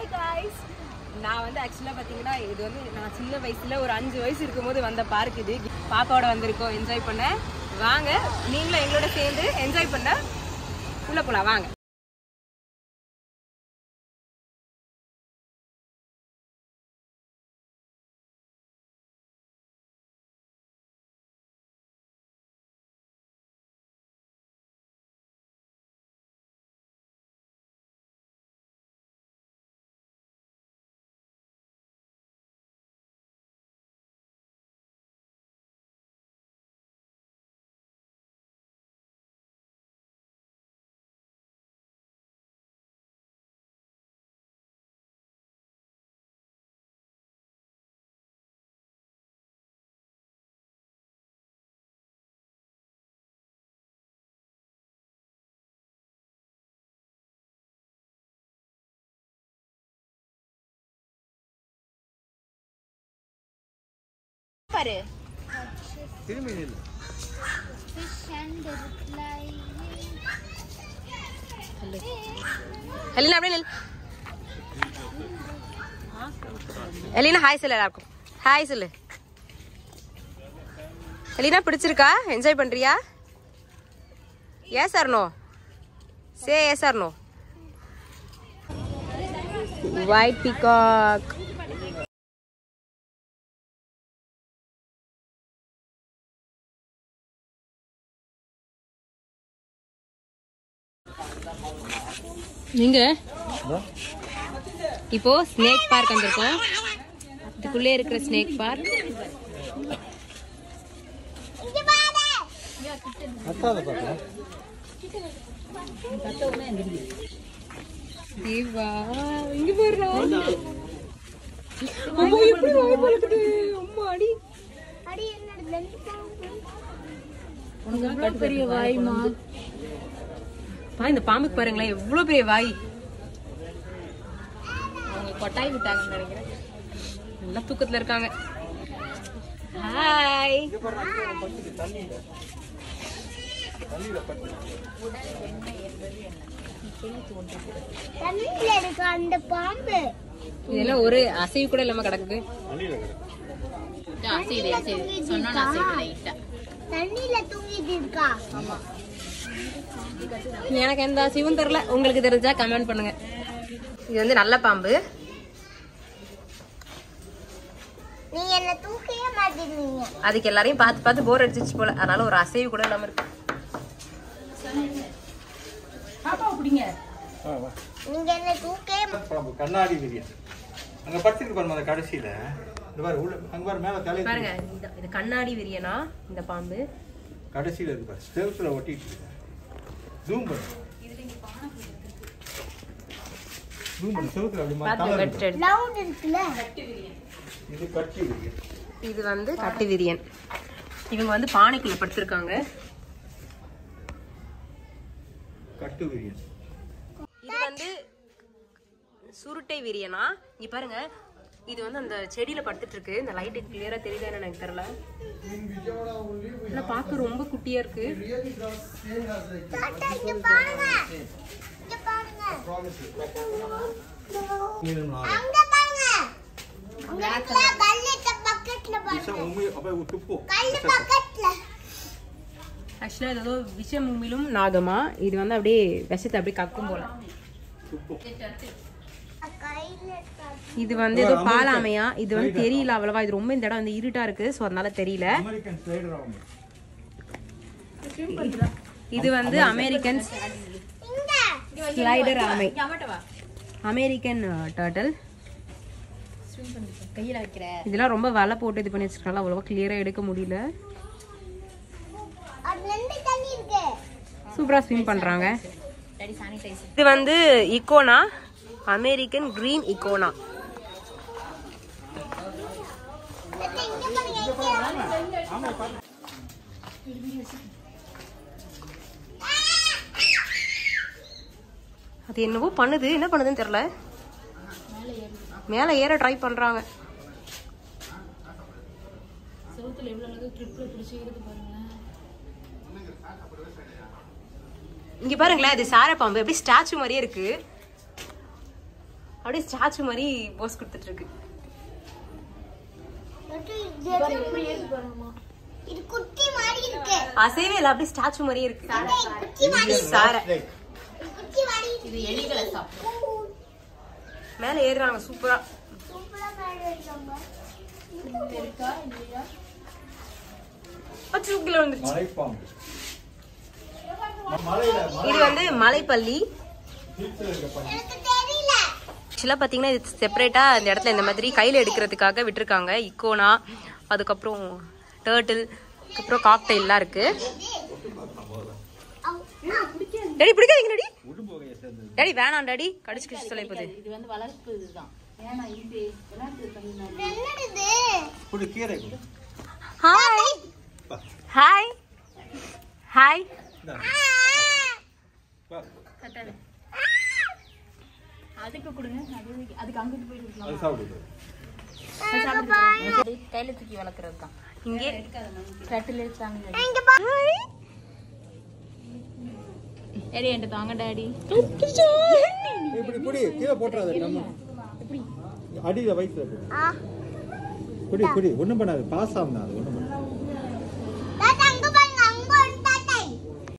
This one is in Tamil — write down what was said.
ஹாய் காய்ஸ் நான் வந்து ஆக்சுவலாக பார்த்தீங்கன்னா இது வந்து நான் சின்ன வயசுல ஒரு அஞ்சு வயசு இருக்கும்போது வந்த பார்க் இது பாப்பாவோட வந்திருக்கோம் என்ஜாய் பண்ண வாங்க நீங்களும் எங்களோட சேர்ந்து என்ஜாய் பண்ண உள்ள போலாம் வாங்க பாரு திரும்பி நில்லு எலினா அப்படியே நில் எலினா ஹாய் சொல்லு எல்லாருக்கும் ஹாய் சொல்லு எலினா பிடிச்சிருக்கா என்ஜாய் பண்றியா A sir no say A sir no white peacock நீங்க இப்போ ஸ்னேக் பார்க் வந்திருக்கோம் இதுக்குள்ளே இருக்கிற ஸ்னேக் பார்க் கத்தாத பாப்பா தேவா இங்க போறா அம்மா எப்படி வாய் பழக்குது அம்மா அடி பெரிய வாய்மா பா இந்த பாம்புக்கு பாருங்களேன் எவ்வளவு பெரிய வாய் அவங்க கொட்டாய் விட்டாங்கன்னு நினைக்கிறேன் நல்லா தூக்கத்துல இருக்காங்க ஹாய் தண்ணியில இருக்கு அந்த பாம்பு இது என்ன ஒரு அசைவு கூட இல்லாம கிடக்குது வண்டியில கிடக்கு தண்ணியில தூங்கிட்டு இருக்கா எனக்கு எந்த அசைவும் தெரியல உங்களுக்கு தெரிஞ்சா கமெண்ட் பண்ணுங்க இது வந்து நல்ல பாம்பு நீங்க என்ன தூக்கவே மாட்டேங்கிறீங்க அதுக்கு எல்லாரையும் பார்த்து பார்த்து போர் அடிச்சிச்சு போல அதனால ஒரு அசைவு கூட இல்லாம இருக்கு வா வா நீங்க என்ன தூக்கவே மா- பாம்பு கண்ணாடி விரியன் அங்க படுத்துட்டு பாருங்க அந்த கடைசியில இந்த பாரு உள்ள அங்க பாரு மேல தலை பாருங்க இந்த- இது கண்ணாடி விரியனா இந்த பாம்பு கடைசியில இருக்கு பாரு செவுத்துல ஒட்டிட்டு இருக்கு ஜூம் பண்ணு ஜூம் பண்ணு செவுத்துல அப்படி மா- பார்த்து தலை இருக்கு. வெட்டட் லவுட் இருக்குல்ல இது கட்சி விரியன் இது வந்து கட்டு விரியன் இவங்க வந்து பானைக்குள்ள படுத்திருக்காங்க கட்டு விரியன் இது வந்து சுருட்டை விரியனா இங்க பாருங்க இது வந்து அந்த செடியில படுத்துட்டு இருக்கு இந்த லைட் கிளியரா தெரியுதான்னு எனக்கு தெரியல ஆனா பார்க்க ரொம்ப குட்டியா இருக்கு தாத்தா, இங்க பாருங்க இங்க பாருங்க அங்க பாருங்க அங்க இருக்குல்ல கல்லுக்கு பக்கத்துல பாருங்க அப்ப துப்பு கல்லு பக்கத்துல ஆக்சுவலா இது ஏதோ விஷம் உமிழும் நாகமா இது வந்து அப்படியே விஷத்தை அப்படியே கக்கும் போல துப்பு கையில இருக்கா. இது வந்து ஏதோ பாலாமையா இது வந்து தெரியல அவ்வளவா இது ரொம்ப இந்த இடம் வந்து இருட்டா இருக்கு ஸோ அதனால தெரியல அமெரிக்கன் ஸ்லைடர் ஆகும் இது வந்து அமெரிக்கன் இங்க ஸ்லைடர் ஆமை அமெரிக்கன் டர்ட்டில் கையில வைக்கிற இதெல்லாம் ரொம்ப வலை போட்டு இது பண்ணி வச்சிருக்காங்க அவ்வளவா கிளியரா எடுக்க முடியல அதுல இருந்து தண்ணி இருக்கு சூப்பரா ஸ்விம் பண்றாங்க டாடி சானிடைசர் இது வந்து இக்கோனா அமெரிக்கன் கிரீன் இக்கோனா தாத்தா, இங்க பாருங்க இங்க அது என்னவோ பண்ணுது என்ன பண்ணுதுன்னு தெரியல மேலே ஏற ட்ரை பண்றாங்க செவுத்துல எவ்வளவு அழகு ட்ரிப்ல பிடிச்சி இருக்கு பாருங்களேன் இங்க பாருங்களேன் இது சார பாம்பு அப்படியே ஸ்டாச்சு மாதிரியே இருக்கு அப்படியே ஸ்டாச்சு மாதிரி போஸ் கொடுத்துட்டு இருக்கு எப்படி ஏத்து பாருங்கம்மா இது குட்டி மாதிரி இருக்கு அசைவே இல்லை அப்படியே ஸ்டாச்சு மாதிரியே இருக்கு இது குட்டி மாதிரி சாரை இது குட்டி மாதிரி இது எலிகளை சாப்பிடும் மேலே ஏறுறாங்க சூப்பரா சூப்பரா மேல இருக்காங்க இருக்கா இல்லையா அச்சு கீழே வந்துருச்சு மலைப்பாம்பு மலையில இது வந்து மலைப்பள்ளி ஹில்ஸ்ல இருக்க பாம்பு எனக்கு தெரியல ஆக்சுவலாக பார்த்தீங்கன்னா இது செப்பரேட்டாக இந்த இடத்துல இந்த மாதிரி கையில் எடுக்கிறதுக்காக விட்டுருக்காங்க இக்கோனா அதுக்கப்புறம் டேர்ட்டில் அதுக்கப்புறம் காக்டெயில்லாம் இருக்கு டேடி பிடிக்காதீங்க டாடி உடும்போகையை சேர்ந்தது டாடி வேணாம் டாடி கடிச்சு கடிச்சு சொல்ல போகுது இது வந்து வளர்ப்பு இதுதான் ஏன்னா இது விளையாட்டு தமிழ்நாடு என்னது குடு கீரை குடு ஹாய் ஹாய் ஹாய் இந்தா. வா. கட்டாது அதுக்கு கொடுங்க அது அதுக்கு அங்கிட்டு போயிட்டு அது இருக்கலாம் சாப்பிடு அது கையில தூக்கி வளர்க்கறது தான் இங்கே கட்டில் எடுத்தாங்க இங்க பா சரி என்கிட்ட தாங்க டாடி இப்படி புடி கீழே போட்டுறாத நம்ம அடியில வயிற்றுல புடி புடி புடி ஒண்ணும் பண்ணாது பாஸ் ஆகுனா அது ஒண்ணும்